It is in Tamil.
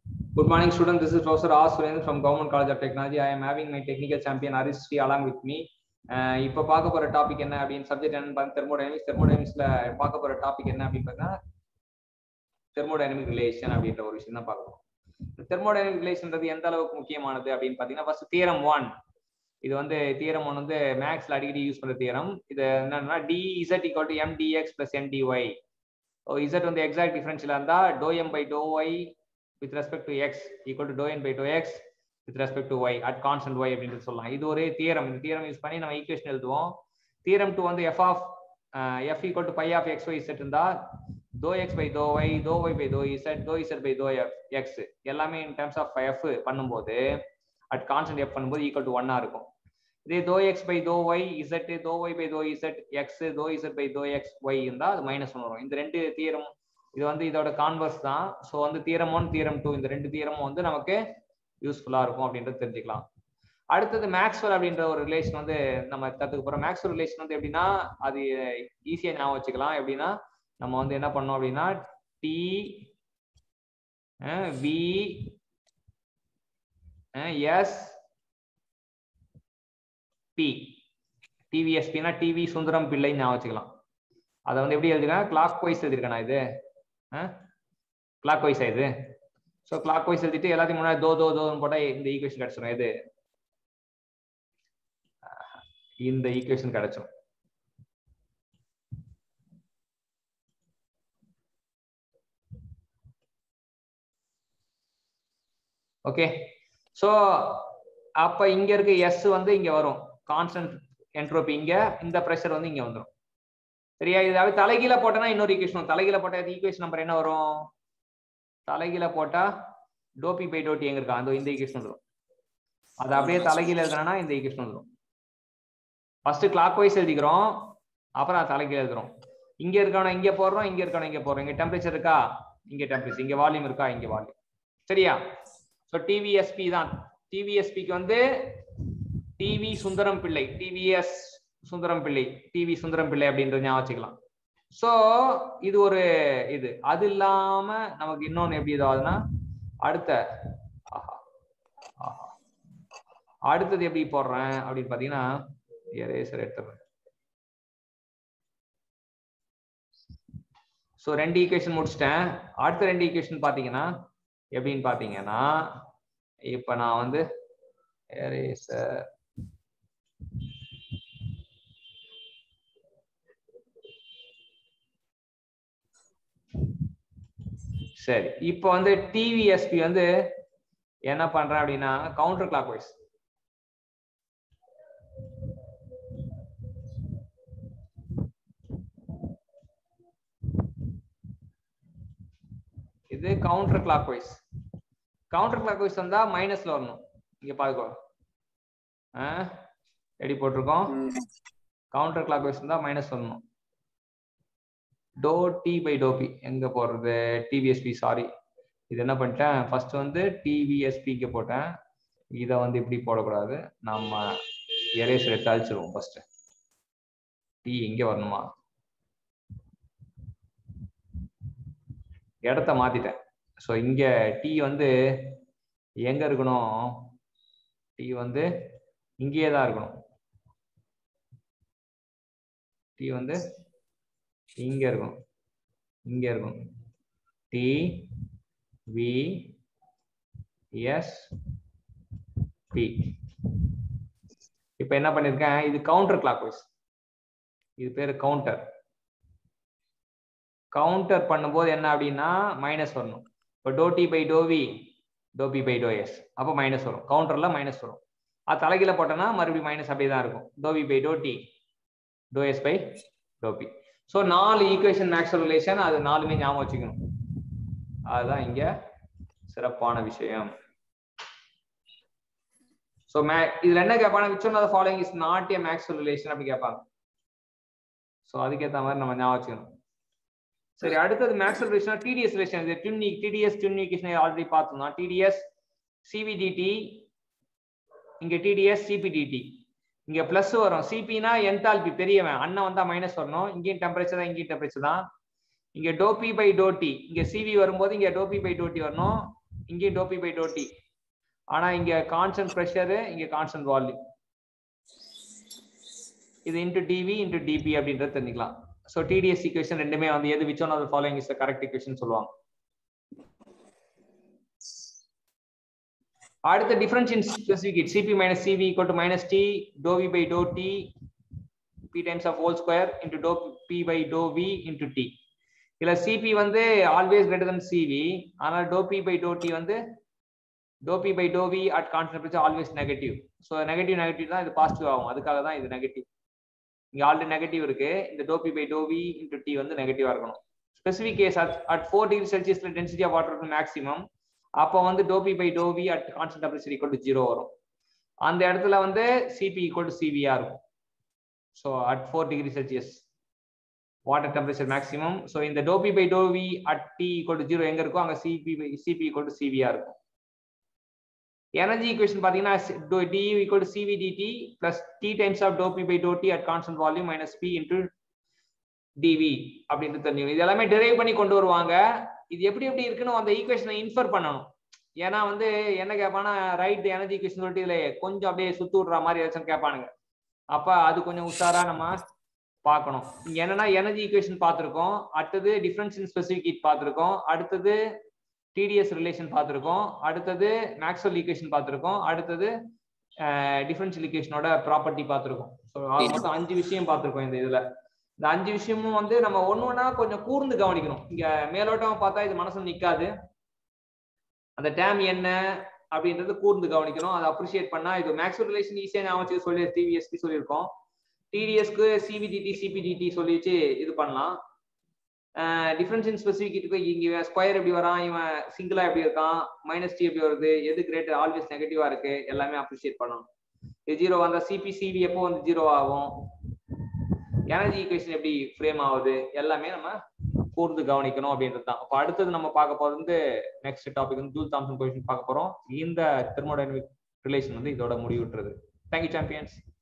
Good morning, student. This is Professor R. Surendra from Government College of Technology. I am having my technical champion Aristri along with me. அஹ் இப்ப பார்க்க போற டாபிக் என்ன அப்படின்னு சப்ஜெக்ட் என்னன்னு பார்த்து தெர்மோடைனமிக்ஸ் தெர்மோடைனமிக்ஸ்ல பார்க்க போற டாபிக் என்ன அப்படின்னு பார்த்தா தெர்மோடைனமிக் ரிலேஷன் அப்படின்ற ஒரு விஷயம் தான் பார்க்கணும் தெர்மோடைனமிக் ரிலேஷன்றது எந்த அளவுக்கு முக்கியமானது அப்படின்னு பார்த்தீங்கன்னா ஃபர்ஸ்ட் தியரம் ஒன் இது வந்து தியரம் ஒன் வந்து மேக்ஸ்ல அடிக்கடி யூஸ் பண்ற தியரம் இது என்னன்னா D Z equal to M DX plus N DY Z வந்து எக்ஸாக்ட் டிஃபரன்ஷியலா இருந்தா do M by do Y with respect to X equal to do N by do X with respect to Y at constant Y அப்படின்றது சொல்லலாம் இது ஒரு தியரம் இந்த தியரம் யூஸ் பண்ணி நம்ம ஈக்குவேஷன் எழுதுவோம் தியரம் டூ வந்து F of F equal to phi of X Y Z இருந்தா do X by do Y do Y by do Z do Z by do F X எல்லாமே இன் டர்ம்ஸ் ஆஃப் எஃப் பண்ணும்போது அட் கான்ஸ்டன்ட் எஃப் பண்ணும்போது ஈக்குவல் டு ஒன்னா இருக்கும் இதே do X by do Y Z do Y by do Z X do Z by do X Y இருந்தா அது மைனஸ் ஒன் வரும் இந்த ரெண்டு தியரம் இது வந்து இதோட கான்வர்ஸ் தான் ஸோ வந்து தியரம் ஒன் தியரம் டூ இந்த ரெண்டு தியரமும் வந்து நமக்கு யூஸ்ஃபுல்லா இருக்கும் அப்படின்றது தெரிஞ்சுக்கலாம் அடுத்தது மேக்ஸ்வெல் அப்படின்ற ஒரு ரிலேஷன் வந்து நம்ம கத்துக்க போறோம் மேக்ஸ்வெல் ரிலேஷன் வந்து எப்படின்னா அது ஈஸியா ஞாபகம் வச்சுக்கலாம் எப்படின்னா நம்ம வந்து என்ன பண்ணோம் அப்படின்னா டி வி எஸ் பி டிவிஎஸ்பினா டிவி சுந்தரம் பிள்ளை ஞாபகம் வச்சுக்கலாம் அதை வந்து எப்படி எழுதிருக்கேன் கிளாக் வைஸ் எழுதிருக்கேன் இது கிளாக் வைஸ் இது ஸோ கிளாக் வைஸ் எழுதிட்டு எல்லாத்தையும் முன்னாடி தோ தோ தோன்னு போட்டால் இந்த ஈக்குவேஷன் கிடைச்சிடும் எது இந்த ஈக்குவேஷன் கிடைச்சிடும் ஓகே ஸோ அப்ப இங்க இருக்க எஸ் வந்து இங்க வரும் கான்ஸ்டன்ட் என்ட்ரோபி இங்க இந்த ப்ரெஷர் வந்து இங்க வந்துடும் சரியா இதாவது தலைகீழ போட்டனா இன்னொரு ஈக்குவேஷன் தலைகீழ போட்டா ஈக்குவேஷன் நம்பர் என்ன வரும் தலைகீழ போட்டா டோபி பை டோட்டி எங்க இருக்கா அந்த இந்த ஈக்குவேஷன் வந்துடும் அது அப்படியே தலைகீழ எழுதுனா இந்த ஈக்குவேஷன் வந்துடும் ஃபர்ஸ்ட் கிளாக் வைஸ் எழுதிக்கிறோம் அப்புறம் தலைகீழ எழுதுறோம் இங்க இருக்கணும் இங்க போடுறோம் இங்க இருக்கணும் இங்க போடுறோம் இங்க டெம்பரேச்சர் இருக்கா இங்க டெம்பரேச்சர் இங்க வால்யூம் இருக்கா இங்க வால்யூம் சரியா ஸோ டிவிஎஸ்பி தான் டிவிஎஸ்பிக்கு வந்து டிவி சுந்தரம் பிள்ளை டிவிஎஸ் சுந்தரம் பிள்ளை டிவி சுந்தரம் பிள்ளை அப்படின்றது ஞாபகம் வச்சுக்கலாம் ஸோ இது ஒரு இது அது இல்லாம நமக்கு இன்னொன்னு எப்படி இதாகுதுன்னா அடுத்த ஆஹா ஆஹா அடுத்தது எப்படி போடுறேன் அப்படின்னு பாத்தீங்கன்னா எரேசர் எடுத்துறேன் ஸோ ரெண்டு ஈக்குவேஷன் முடிச்சிட்டேன் அடுத்த ரெண்டு ஈக்குவேஷன் பாத்தீங்கன்னா எப்படின்னு பாத்தீங்கன்னா இப்ப நான் வந்து எரேசர் சரி இப்போ வந்து டிவிஎஸ்பி வந்து என்ன பண்றேன் அப்படின்னா கவுண்டர் கிளாக் வைஸ் இது counter clockwise counter clockwise வந்தா மைனஸ்ல வரணும் இங்க பாருக்கோ ரெடி போட்டிருக்கோம் கவுண்டர் கிளாக் வைஸ் இருந்தா மைனஸ் வரணும் do T by do P எங்க போடுறது டிவிஎஸ்பி சாரி இது என்ன பண்ணிட்டேன் ஃபர்ஸ்ட் வந்து டிவிஎஸ்பி இங்க போட்டேன் இதை வந்து இப்படி போடக்கூடாது நம்ம எரேசர் எடுத்து அழிச்சிருவோம் ஃபர்ஸ்ட் டி இங்க வரணுமா இடத்த மாத்திட்டேன் ஸோ இங்க டி வந்து எங்க இருக்கணும் டி வந்து இங்கேயே தான் இருக்கணும் டி வந்து இங்க இருக்கும் இங்க இருக்கும் டி வி எஸ் பி இப்ப என்ன பண்ணிருக்கேன் இது கவுண்டர் கிளாக் வைஸ் இது பேரு கவுண்டர் கவுண்டர் பண்ணும்போது என்ன அப்படின்னா மைனஸ் வரணும் இப்போ do T by do V do P by do S அப்போ மைனஸ் வரும் கவுண்டர்ல மைனஸ் வரும் அது தலைகீழ போட்டோன்னா மறுபடியும் மைனஸ் அப்படியே தான் இருக்கும் do V by do T do S by do P so நாலு ஈக்குவேஷன் மேக்ஸ் ரிலேஷன் அது நாலுமே ஞாபகம் வச்சுக்கணும் அதுதான் இங்க சிறப்பான விஷயம் ஸோ மே இதுல என்ன கேட்பாங்க which one of following is not a max relation அப்படி கேட்பாங்க ஸோ அதுக்கேற்ற மாதிரி நம்ம ஞாபகம் வச்சுக்கணும் சரி அடுத்தது மேக்ஸ் ரிலேஷன் டிடிஎஸ் ரிலேஷன் இது டியூனி டிடிஎஸ் டியூனிகேஷன் ஆல்ரெடி பார்த்தோம்னா டிடிஎஸ் சிவிடிடி இங்க டிடிஎஸ் சிபிடிடி இங்க பிளஸ் வரும் சிபினா என்தால்பி பெரியவன் அண்ணன் வந்தா மைனஸ் வரணும் இங்கேயும் டெம்பரேச்சர் தான் இங்கேயும் டெம்பரேச்சர் தான் இங்க டோபி பை டோட்டி இங்க சிவி வரும்போது இங்க டோபி பை டோட்டி வரணும் இங்கேயும் டோபி பை டோட்டி ஆனா இங்க கான்ஸ்டன்ட் ப்ரெஷர் இங்க கான்ஸ்டன்ட் வால்யூம் இது இன்டு டிவி இன்டு டிபி அப்படின்றது தெரிஞ்சுக்கலாம் ஸோ டிடிஎஸ் ஈக்குவேஷன் ரெண்டுமே வந்து எது which one of following is correct equation சொல்லுவாங்க அடுத்த difference in specific CP minus CV equal to minus T do V by do T P times of whole square into do P by do V into T இதுல சிபி வந்து ஆல்வேஸ் கிரேட்டர் தன் சிவி ஆனால் do P by do T வந்து do P by do V at constant temperature always negative so negative negative தான் இது பாசிட்டிவ் ஆகும் அதுக்காக தான் இது நெகட்டிவ் இங்க ஆல்ரெடி நெகட்டிவ் இருக்கு இந்த do P by do V into T வந்து நெகட்டிவா இருக்கணும் specific case at at four degree செல்சியஸ்ல டென்சிட்டி ஆஃப் வாட்டர் மேக்ஸிமம் அப்போ வந்து do P by do V at constant temperature equal to zero வரும் அந்த இடத்துல வந்து சிபி ஈக்குவல் டு சிவியா இருக்கும் so at four degree Celsius water temperature maximum so இந்த do P by do V at T equal to zero எங்க இருக்கோ அங்க CP by CP equal to சிவியா இருக்கும் எனர்ஜி ஈக்குவேஷன் பாத்தீங்கன்னா D equal to CV DT plus T times of do P by do T at constant volume minus P into DV அப்படின்னு தெரிஞ்சுக்கணும் இது எல்லாமே டெரைவ் பண்ணி கொண்டு வருவாங்க இது எப்படி எப்படி இருக்குன்னு அந்த ஈக்குவேஷனை இன்ஃபர் பண்ணணும் ஏன்னா வந்து என்ன கேட்பானா ரைட் எனர்ஜி ஈக்குவேஷன் சொல்லிட்டு இதுல கொஞ்சம் அப்படியே சுத்து விடுற மாதிரி ஏதாச்சும் கேட்பானுங்க அப்ப அது கொஞ்சம் உஷாரா நம்ம பார்க்கணும் இங்க என்னன்னா எனர்ஜி ஈக்குவேஷன் பார்த்துருக்கோம் அடுத்தது டிஃபரன்ஸ் இன் ஸ்பெசிபிக் ஹீட் பார்த்துருக்கோம் அடுத்தது டிடிஎஸ் ரிலேஷன் பார்த்துருக்கோம் அடுத்தது மேக்ஸ்வெல் ஈக்குவேஷன் பார்த்துருக்கோம் அடுத்தது டிஃபரன்ஷியல் ஈக்குவேஷனோட ப்ராப்பர்ட்டி பார்த்துருக்கோம் ஸோ மொத்தம் அஞ்சு விஷயம் பார்த்துருக்கோம் இந்த இதுல இந்த அஞ்சு விஷயமும் வந்து நம்ம ஒன்று ஒன்றா கொஞ்சம் கூர்ந்து கவனிக்கணும் இங்க மேலோட்டமா பார்த்தா இது மனசுல நிக்காது அந்த டேம் என்ன அப்படின்றது கூர்ந்து கவனிக்கணும் அதை அப்ரிஷியேட் பண்ணா இது மேக்ஸ்வல் ரிலேஷன் ஈஸியா ஞாபகம் சொல்லி டிவிஎஸ்பி சொல்லியிருக்கோம் டிடிஎஸ்க்கு சிபிடிடி சிபிடிடி சொல்லிச்சு இது பண்ணலாம் டிஃபரன்ஸ் இன் ஸ்பெசிஃபிக் இங்க ஸ்கொயர் எப்படி வரான் இவன் சிங்கிளா எப்படி இருக்கான் மைனஸ் டி எப்படி வருது எது கிரேட் ஆல்வேஸ் நெகட்டிவா இருக்கு எல்லாமே அப்ரிஷியேட் பண்ணணும் இது ஜீரோ வந்தா சிபி சிவி எப்போ வந்து ஜீரோ ஆகும் எனர்ஜி ஈக்குவேஷன் எப்படி ஃப்ரேம் ஆகுது எல்லாமே நம்ம கூர்ந்து கவனிக்கணும் அப்படின்றது தான் அப்போ அடுத்தது நம்ம பார்க்க போறது வந்து நெக்ஸ்ட் டாபிக் வந்து ஜூல் தாம்சன் கொஷின் பார்க்க போறோம் இந்த தெர்மோடைனமிக் ரிலேஷன் வந்து இதோட முடிவுட்டுறது தேங்க்யூ சாம்பியன்ஸ்